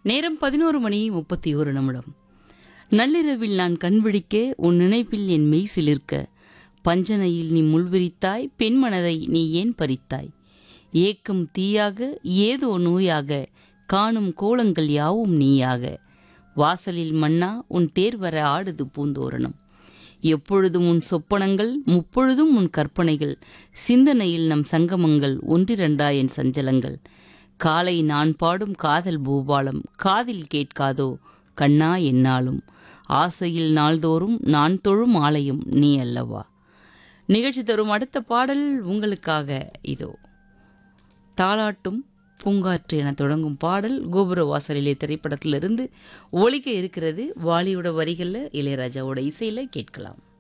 நேரம் பதினோரு மணி முப்பத்தி ஒரு நிமிடம் நள்ளிரவில் நான் கண்விழிக்க உன் நினைப்பில் என் மெய் சிலிர்க்க பஞ்சனையில் நீ முள்விரித்தாய் பெண்மனதை நீ ஏன் பறித்தாய் ஏக்கம் தீயாக ஏதோ நோயாக காணும் கோலங்கள் யாவும் நீயாக வாசலில் மன்னா உன் தேர் வர ஆடுது பூந்தோரணம் எப்பொழுதும் உன் சொப்பனங்கள் முப்பொழுதும் உன் கற்பனைகள் சிந்தனையில் நம் சங்கமங்கள் ஒன்றிரண்டா என் சஞ்சலங்கள் காலை நான் பாடும் காதல் பூபாலம் காதில் கேட்காதோ கண்ணா என்னாலும் ஆசையில் நாள்தோறும் நான் தொழும் ஆலயம் நீ அல்லவா நிகழ்ச்சி தரும் அடுத்த பாடல் உங்களுக்காக இதோ தாளாட்டும் பூங்காற்று என தொடங்கும் பாடல் கோபுர வாசலிலே திரைப்படத்திலிருந்து ஒலிக்க இருக்கிறது வாலியோட வரிகளில் இளையராஜாவோட இசையில் கேட்கலாம்